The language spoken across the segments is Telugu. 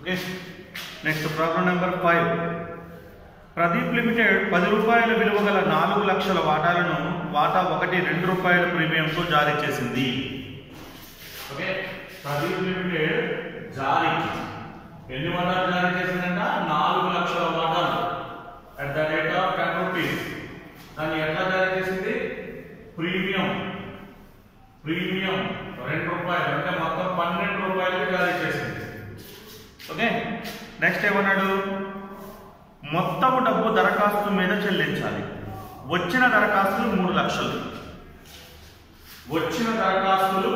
okay next problem number five Pradeep limited పది రూపాయల విలువ గల నాలుగు లక్షల వాటాలను వాటా ఒకటి రెండు రూపాయల ప్రీమియంతో జారీ చేసింది ఓకే ప్రదీప్ లిమిటెడ్ జారీ ఎన్ని వాటాలు జారీ చేసిందంట నాలుగు లక్షల వాటాలు at the rate of ten rupees దాన్ని ఎట్లా జారీ చేసింది ప్రీమియం ప్రీమియం రెండు రూపాయలు అంటే మొత్తం పన్నెండు రూపాయలకి జారీ చేసింది ఓకే నెక్స్ట్ ఏమన్నాడు మొత్తము డబ్బు దరఖాస్తు మీద చెల్లించాలి వచ్చిన దరఖాస్తులు మూడు లక్షలు వచ్చిన దరఖాస్తులు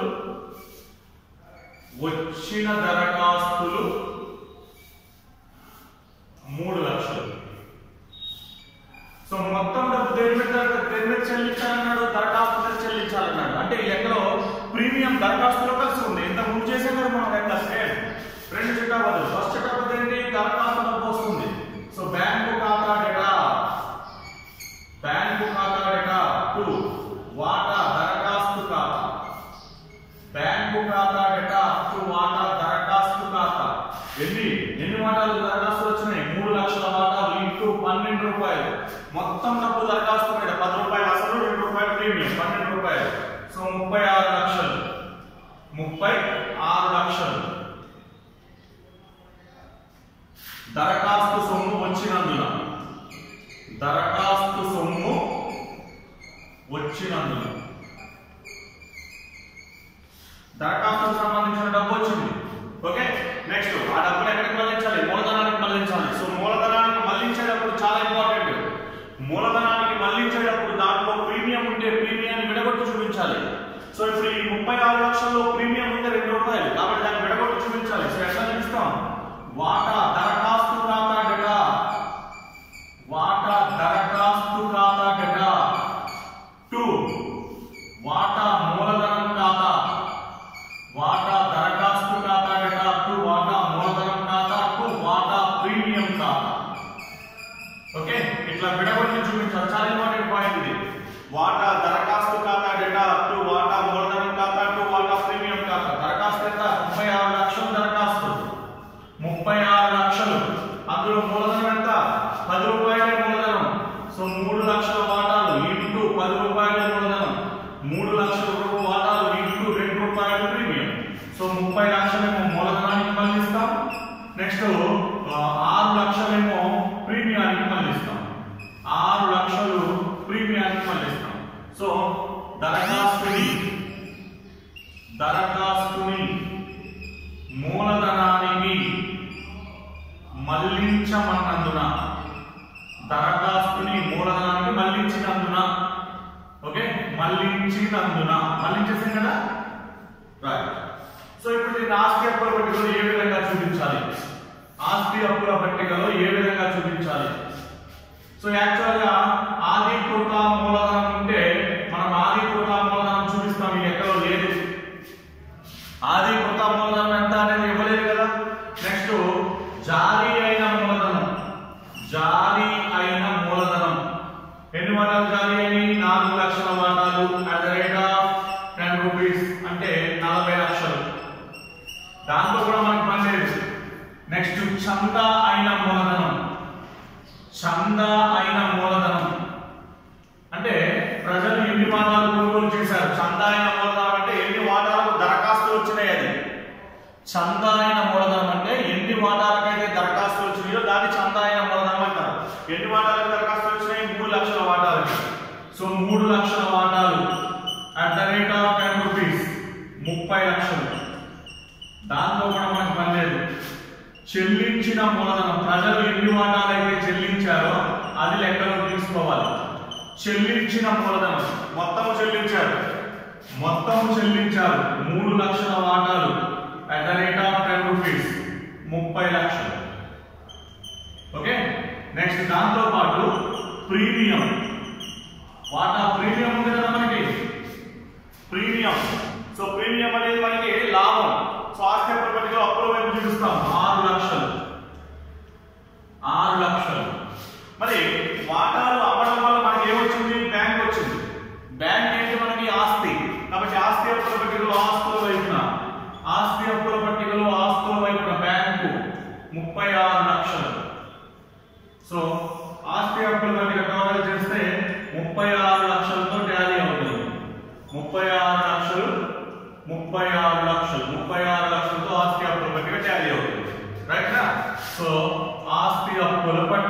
వచ్చిన దరఖాస్తులు మూడు లక్షలు సో మొత్తం డబ్బు దేని మీద దేని మీద చెల్లించాలన్నాడు దరఖాస్తు మీద చెల్లించాలన్నాడు అంటే ఈ లెక్కలో ప్రీమియం దరఖాస్తులో కలిసి ఉంది ఇంత ముందు చేసే కదా మనం లెక్క సేమ్ రెండు చిట్టాబద్దు ఫస్ట్ చిట్టాబద్దు ఏంటి దరఖాస్తు డబ్బు వస్తుంది సో బ్యాంకు ఖాతా డేటా బ్యాంకు ఖాతా డేటా టూ వాటా దరఖాస్తు ఖాతా బ్యాంకు ఖాతా డేటా టు వాటా దరఖాస్తు ఖాతా ఎన్ని ఎన్ని వాటాలు దరఖాస్తులు వచ్చినాయి మూడు లక్షల వాటాలు ఇంటూ పన్నెండు రూపాయలు మొత్తం డబ్బు దరఖాస్తు మీద పది రూపాయలు అసలు రెండు రూపాయలు ప్రీమియం పన్నెండు రూపాయలు సో ముప్పై ఆరు లక్షలు ముప్పై ఆరు లక్షలు దరఖాస్తు సొమ్ము వచ్చినందున దరఖాస్తు సొమ్ము వచ్చినందున దరఖాస్తుకు సంబంధించిన డబ్బు వచ్చింది ఓకే నెక్స్ట్ ఆ డబ్బులు ఎక్కడికి మళ్ళించాలి మూలధనానికి మళ్ళించాలి సో మూలధనానికి మళ్ళించేటప్పుడు చాలా ఇంపార్టెంట్ మూలధనానికి మళ్ళించేటప్పుడు దాంట్లో ప్రీమియం ఉంటే ప్రీమియాన్ని విడగొట్టి చూపించాలి సో ఇప్పుడు ఈ ముప్పై ఆరు లక్షల్లో ప్రీమియం ఉంటే రెండు రూపాయలు కాబట్టి దాన్ని విడగొట్టి చూపించాలి సో ఎట్లా చూపిస్తాం వాటా దరఖాస్తు ఖాతా డేటా వాటా దరఖాస్తు ఖాతా డేటా టూ వాటా మూలధనం ఖాతా వాటా దరఖాస్తు ఖాతా డేటా టు వాటా మూలధనం ఖాతా టు వాటా ప్రీమియం ఖాతా ఓకే ఇట్లా విడగొట్టి చూపించాలి చాలా ఇంపార్టెంట్ పాయింట్ ఇది వాటా దరఖాస్తు ఖాతా డేటా టు వాటా మూలధనం ఖాతా టు వాటా ప్రీమియం ఖాతా దరఖాస్తు ఎంత ముప్పై ఆరు లక్షల దరఖాస్తు ముప్పై ఆరు లక్షలు అందులో మూలధనం ఎంత పది రూపాయలే మూలధనం సో మూడు లక్షల వాటాలు ఇంటూ పది రూపాయల మూలధనం మూడు లక్షల రూపాయల వాటాలు ఇంటూ రెండు రూపాయల ప్రీమియం సో ముప్పై లక్షలేమో మూలధనానికి మళ్ళిస్తాం నెక్స్ట్ ఆరు లక్షలేమో ప్రీమియానికి మళ్ళిస్తాం ఆరు లక్షలు ప్రీమియానికి మళ్ళిస్తాం సో దరఖాస్తుని దరఖాస్తుని మూలధనానికి మళ్లించమన్నందున దరఖాస్తుని మూలధనానికి మళ్లించినందున ఓకే మళ్లించినందున మళ్లించేసాం కదా రైట్ సో ఇప్పుడు దీన్ని ఆస్తి అప్పుల పట్టికలో ఏ విధంగా చూపించాలి ఆస్తి అప్పుల పట్టికలో ఏ విధంగా చూపించాలి సో యాక్చువల్ గా ఆదికృత మూలధనం ఉంటే మనం ఆదికృత మూలధనం చూపిస్తాం ఈ లెక్కలో లేదు ఆదికృత మూలధనం ఎంత అనేది ఇవ్వలేదు కదా నెక్స్ట్ జారీ అయిన మూలధనం జారీ అయిన మూలధనం ఎన్ని వాటాలు జారీ అయినాయి నాలుగు లక్షల వాటాలు at the rate of ten rupees అంటే నలభై లక్షలు దాంతో కూడా మనకి పని లేదు నెక్స్ట్ చందా అయిన మూలధనం చందా అయిన మూలధనం అంటే ప్రజలు ఎన్ని వాటాలు కొనుగోలు చేశారు చందా అయిన మూలధనం అంటే ఎన్ని వాటాలకు దరఖాస్తులు వచ్చినాయి అది చందా అయిన మూలధనం అంటే ఎన్ని వాటాలకైతే దరఖాస్తులు వచ్చినాయో దాన్ని చందా అయిన మూలధనం అంటారు ఎన్ని వాటాలకు దరఖాస్తులు వచ్చినాయి మూడు లక్షల వాటాలకి సో మూడు లక్షల వాటాలు at the rate of ten rupees ముప్పై లక్షలు దాంతో కూడా మనకు పని లేదు చెల్లించిన మూలధనం ప్రజలు ఎన్ని వాటాలైతే చెల్లించారో అది లెక్కలో తీసుకోవాలి చెల్లించిన మూలధనం మొత్తం చెల్లించారు మొత్తం చెల్లించారు మూడు లక్షల వాటాలు at the rate of ten rupees ముప్పై లక్షలు ఓకే నెక్స్ట్ దాంతో పాటు ప్రీమియం వాటా ప్రీమియం ఉంది కదా మనకి ప్రీమియం సో ప్రీమియం అనేది మనకి లాభం సో ఆస్తి అప్పుల పట్టికలో అప్పుల వైపు చూపిస్తాం ఆరు లక్షలు ఆరు లక్షలు మరి వాటాలు అమ్మడం వల్ల మనకి ఏమొచ్చింది బ్యాంక్ వచ్చింది బ్యాంక్ ఏంటి మనకి ఆస్తి కాబట్టి ఆస్తి అప్పుల పట్టికలో ఆస్తుల వైపున ఆస్తి అప్పుల పట్టికలో ఆస్తుల వైపున బ్యాంకు లక్షలు ముప్పై ఆరు లక్షలు ముప్పై ఆరు లక్షలతో ఆస్తి అప్పుల పట్టిక టాలీ అవుతుంది రైట్ సో ఆస్తి అప్పుల పట్టిక